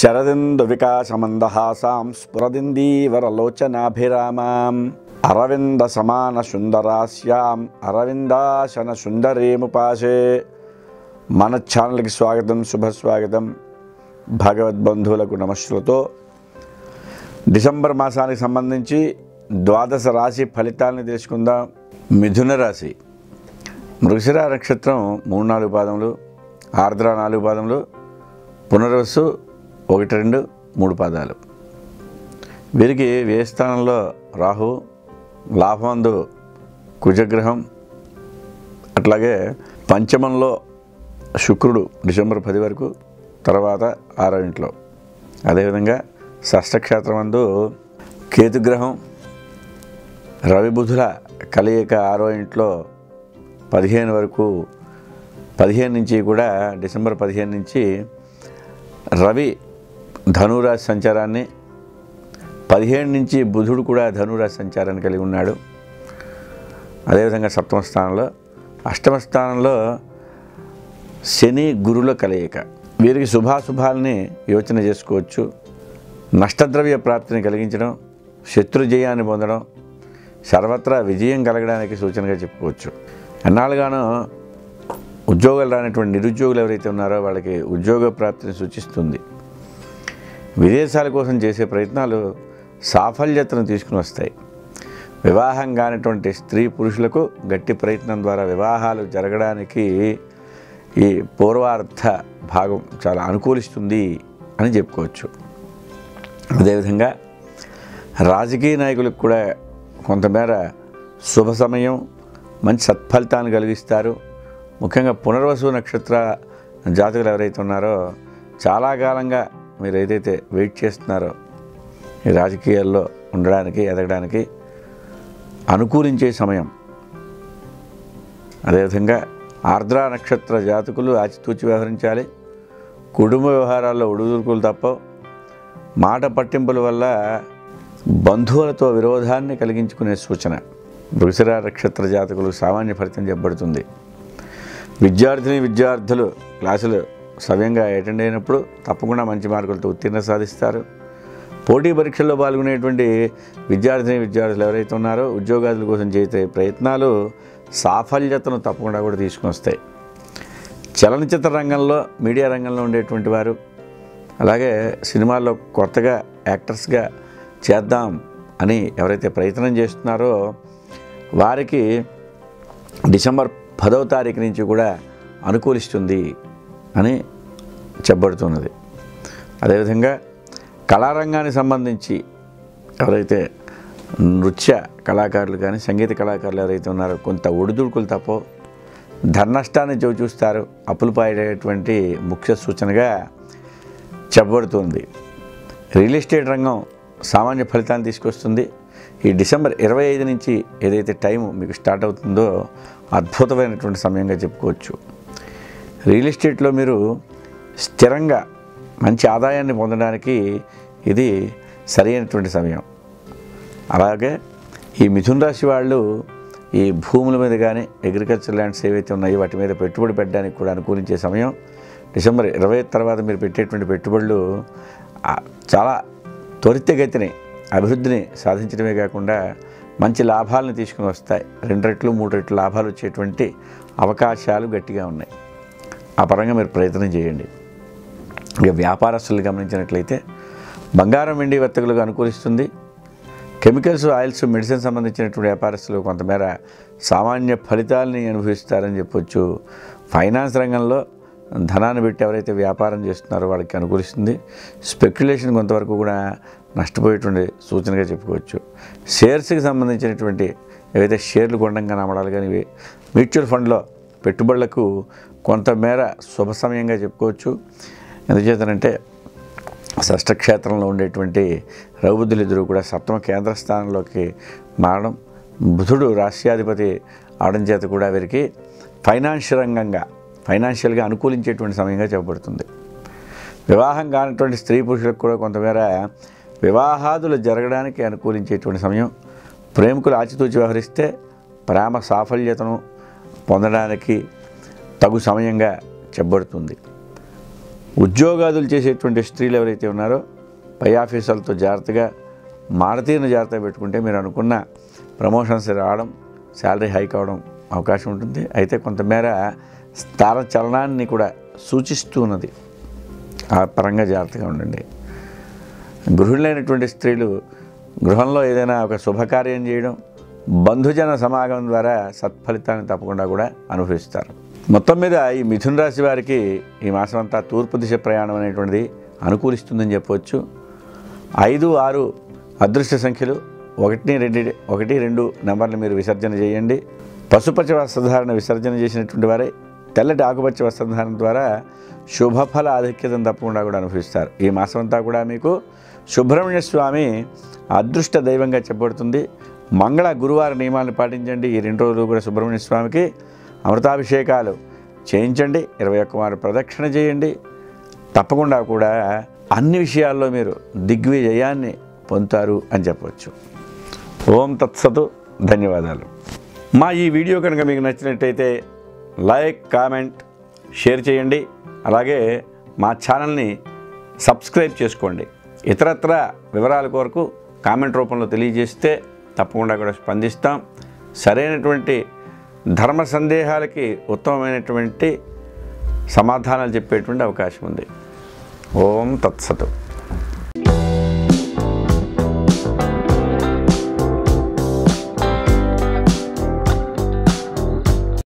శరదిందు వికాసమందహాసాం స్ఫురదిందీవరలోచనాభిరామాం అరవింద సమాన సుందరాస్యాం అరవిందాసన సుందరీముపాసే మన ఛానల్కి స్వాగతం శుభస్వాగతం భగవద్బంధువులకు నమస్సులతో డిసెంబర్ మాసానికి సంబంధించి ద్వాదశ రాశి ఫలితాలను తెలుసుకుందాం మిథున రాశి మృగశిర నక్షత్రం మూడు నాలుగు పాదములు ఆర్ద్ర నాలుగు పాదములు పునర్వసు ఒకటి రెండు మూడు పాదాలు వీరికి వ్యయ స్థానంలో రాహు లాభమందు కుజగ్రహం అట్లాగే పంచమంలో శుక్రుడు డిసెంబర్ పది వరకు తర్వాత ఆరో ఇంట్లో అదేవిధంగా షష్టక్షేత్రమందు కేతుగ్రహం రవి బుధుల కలయిక ఆరో ఇంట్లో పదిహేను వరకు పదిహేను నుంచి కూడా డిసెంబర్ పదిహేను నుంచి రవి ధనురాశి సంచారాన్ని పదిహేను నుంచి బుధుడు కూడా ధనురాశి సంచారాన్ని కలిగి ఉన్నాడు అదేవిధంగా సప్తమ స్థానంలో అష్టమ స్థానంలో శని గురుల కలయిక వీరికి శుభాశుభాలని యోచన చేసుకోవచ్చు నష్టద్రవ్య ప్రాప్తిని కలిగించడం శత్రు జయాన్ని పొందడం సర్వత్రా విజయం కలగడానికి సూచనగా చెప్పుకోవచ్చు ఎన్నాళ్ళుగానో ఉద్యోగాలు రానటువంటి నిరుద్యోగులు ఎవరైతే ఉన్నారో వాళ్ళకి ఉద్యోగ ప్రాప్తిని సూచిస్తుంది విదేశాల కోసం చేసే ప్రయత్నాలు సాఫల్యతను తీసుకుని వస్తాయి వివాహం కానటువంటి స్త్రీ పురుషులకు గట్టి ప్రయత్నం ద్వారా వివాహాలు జరగడానికి ఈ పూర్వార్థ భాగం చాలా అనుకూలిస్తుంది అని చెప్పుకోవచ్చు అదేవిధంగా రాజకీయ నాయకులకు కూడా కొంతమేర శుభ సమయం మంచి సత్ఫలితాన్ని కలిగిస్తారు ముఖ్యంగా పునర్వసు నక్షత్ర జాతకులు ఎవరైతే ఉన్నారో చాలా కాలంగా మీరు ఏదైతే వెయిట్ చేస్తున్నారో ఈ రాజకీయాల్లో ఉండడానికి ఎదగడానికి అనుకూలించే సమయం అదేవిధంగా ఆర్ద్ర నక్షత్ర జాతకులు ఆచితూచి వ్యవహరించాలి కుటుంబ వ్యవహారాల్లో ఉడుదురుకులు తప్ప మాట పట్టింపుల వల్ల బంధువులతో విరోధాన్ని కలిగించుకునే సూచన వృషర నక్షత్ర జాతకులు సామాన్య ఫలితం చెప్పబడుతుంది విద్యార్థిని విద్యార్థులు క్లాసులు సవ్యంగా అటెండ్ అయినప్పుడు తప్పకుండా మంచి మార్కులతో ఉత్తీర్ణ సాధిస్తారు పోటీ పరీక్షల్లో పాల్గొనేటువంటి విద్యార్థిని విద్యార్థులు ఎవరైతే ఉన్నారో ఉద్యోగాదుల కోసం చేసే ప్రయత్నాలు సాఫల్యతను తప్పకుండా కూడా తీసుకుని వస్తాయి చలనచిత్ర రంగంలో మీడియా రంగంలో ఉండేటువంటి వారు అలాగే సినిమాల్లో కొత్తగా యాక్టర్స్గా చేద్దాం అని ఎవరైతే ప్రయత్నం చేస్తున్నారో వారికి డిసెంబర్ పదవ తారీఖు నుంచి కూడా అనుకూలిస్తుంది అని చెప్పబడుతున్నది అదేవిధంగా కళారంగానికి సంబంధించి ఎవరైతే నృత్య కళాకారులు కానీ సంగీత కళాకారులు ఎవరైతే ఉన్నారో కొంత ఒడిదుడుకులు తప్ప ధర్నష్టాన్ని చవి చూస్తారు అప్పులు పాడేటువంటి ముఖ్య సూచనగా చెప్పబడుతుంది రియల్ ఎస్టేట్ రంగం సామాన్య ఫలితాన్ని తీసుకొస్తుంది ఈ డిసెంబర్ ఇరవై ఐదు నుంచి ఏదైతే టైం మీకు స్టార్ట్ అవుతుందో అద్భుతమైనటువంటి సమయంగా చెప్పుకోవచ్చు రియల్ ఎస్టేట్లో మీరు స్థిరంగా మంచి ఆదాయాన్ని పొందడానికి ఇది సరైనటువంటి సమయం అలాగే ఈ మిథున్ రాశి వాళ్ళు ఈ భూముల మీద కానీ అగ్రికల్చర్ ల్యాండ్స్ ఏవైతే ఉన్నాయో వాటి మీద పెట్టుబడి పెట్టడానికి కూడా అనుకూలించే సమయం డిసెంబర్ ఇరవై తర్వాత మీరు పెట్టేటువంటి పెట్టుబడులు ఆ, చాలా త్వరితగతిని అభివృద్ధిని సాధించడమే కాకుండా మంచి లాభాలను తీసుకుని వస్తాయి రెండు రెట్లు మూడు రెట్లు లాభాలు వచ్చేటువంటి అవకాశాలు గట్టిగా ఉన్నాయి ఆ పరంగా మీరు ప్రయత్నం చేయండి ఇక వ్యాపారస్తులు గమనించినట్లయితే బంగారం వెండి వర్తకులకు అనుకూలిస్తుంది కెమికల్స్ ఆయిల్స్ మెడిసిన్ సంబంధించినటువంటి వ్యాపారస్తులు కొంతమేర సామాన్య ఫలితాలని అనుభవిస్తారని చెప్పొచ్చు ఫైనాన్స్ రంగంలో ధనాన్ని పెట్టి ఎవరైతే వ్యాపారం చేస్తున్నారో వాళ్ళకి అనుకూలిస్తుంది స్పెక్యులేషన్ కొంతవరకు కూడా నష్టపోయేటువంటి సూచనగా చెప్పుకోవచ్చు షేర్స్కి సంబంధించినటువంటి ఏవైతే షేర్లు కొనడం అమ్మడాలు కానీ ఇవి మ్యూచువల్ ఫండ్లో పెట్టుబడులకు కొంతమేర శుభ సమయంగా చెప్పుకోవచ్చు ఎందుచేతనంటే షష్టక్షేత్రంలో ఉండేటువంటి రఘుబుద్ధులు ఇద్దరు కూడా సప్తమ కేంద్ర స్థానంలోకి మారడం బుధుడు రాష్ట్రాధిపతి అవడం చేత కూడా వీరికి ఫైనాన్షియల్ రంగంగా ఫైనాన్షియల్గా అనుకూలించేటువంటి సమయంగా చెప్పబడుతుంది వివాహం కానటువంటి స్త్రీ పురుషులకు కూడా కొంతమేర వివాహాదులు జరగడానికి అనుకూలించేటువంటి సమయం ప్రేమికులు ఆచితూచి వ్యవహరిస్తే ప్రేమ సాఫల్యతను పొందడానికి తగు సమయంగా చెప్పబడుతుంది ఉద్యోగాదులు చేసేటువంటి స్త్రీలు ఎవరైతే ఉన్నారో పై ఆఫీసర్లతో జాగ్రత్తగా మారతీరుని జాగ్రత్తగా పెట్టుకుంటే మీరు అనుకున్న ప్రమోషన్స్ రావడం శాలరీ హైక్ అవడం అవకాశం ఉంటుంది అయితే కొంతమేర స్థాన చలనాన్ని కూడా సూచిస్తూ ఉన్నది ఆ పరంగా జాగ్రత్తగా ఉండండి గృహిణులైనటువంటి స్త్రీలు గృహంలో ఏదైనా ఒక శుభకార్యం చేయడం బంధుజన సమాగమం ద్వారా సత్ఫలితాన్ని తప్పకుండా కూడా అనుభవిస్తారు మొత్తం మీద ఈ మిథున రాశి వారికి ఈ మాసం అంతా తూర్పు దిశ ప్రయాణం అనేటువంటిది అనుకూలిస్తుందని చెప్పవచ్చు ఐదు ఆరు అదృష్ట సంఖ్యలు ఒకటి రెండు ఒకటి రెండు నెంబర్లు మీరు విసర్జన చేయండి పశుపచ్చ వస్త్రధారణ విసర్జన చేసినటువంటి వారే తెల్లటి ఆకుపచ్చ వస్త్రధారణ ద్వారా శుభఫల ఆధిక్యతను తప్పకుండా కూడా అనుభవిస్తారు ఈ మాసం అంతా కూడా మీకు సుబ్రహ్మణ్య స్వామి అదృష్ట దైవంగా చెప్పబడుతుంది మంగళ గురువార నియమాలను పాటించండి ఈ రెండు రోజులు కూడా సుబ్రహ్మణ్య స్వామికి అమృతాభిషేకాలు చేయించండి ఇరవై ఒక్క వారు ప్రదక్షిణ చేయండి తప్పకుండా కూడా అన్ని విషయాల్లో మీరు దిగ్విజయాన్ని పొందుతారు అని చెప్పవచ్చు ఓం తత్సతు ధన్యవాదాలు మా ఈ వీడియో కనుక మీకు నచ్చినట్టయితే లైక్ కామెంట్ షేర్ చేయండి అలాగే మా ఛానల్ని సబ్స్క్రైబ్ చేసుకోండి ఇతరత్ర వివరాల కొరకు కామెంట్ రూపంలో తెలియజేస్తే తప్పకుండా కూడా స్పందిస్తాం సరైనటువంటి ధర్మ సందేహాలకి ఉత్తమమైనటువంటి సమాధానాలు చెప్పేటువంటి అవకాశం ఉంది ఓం తత్సతు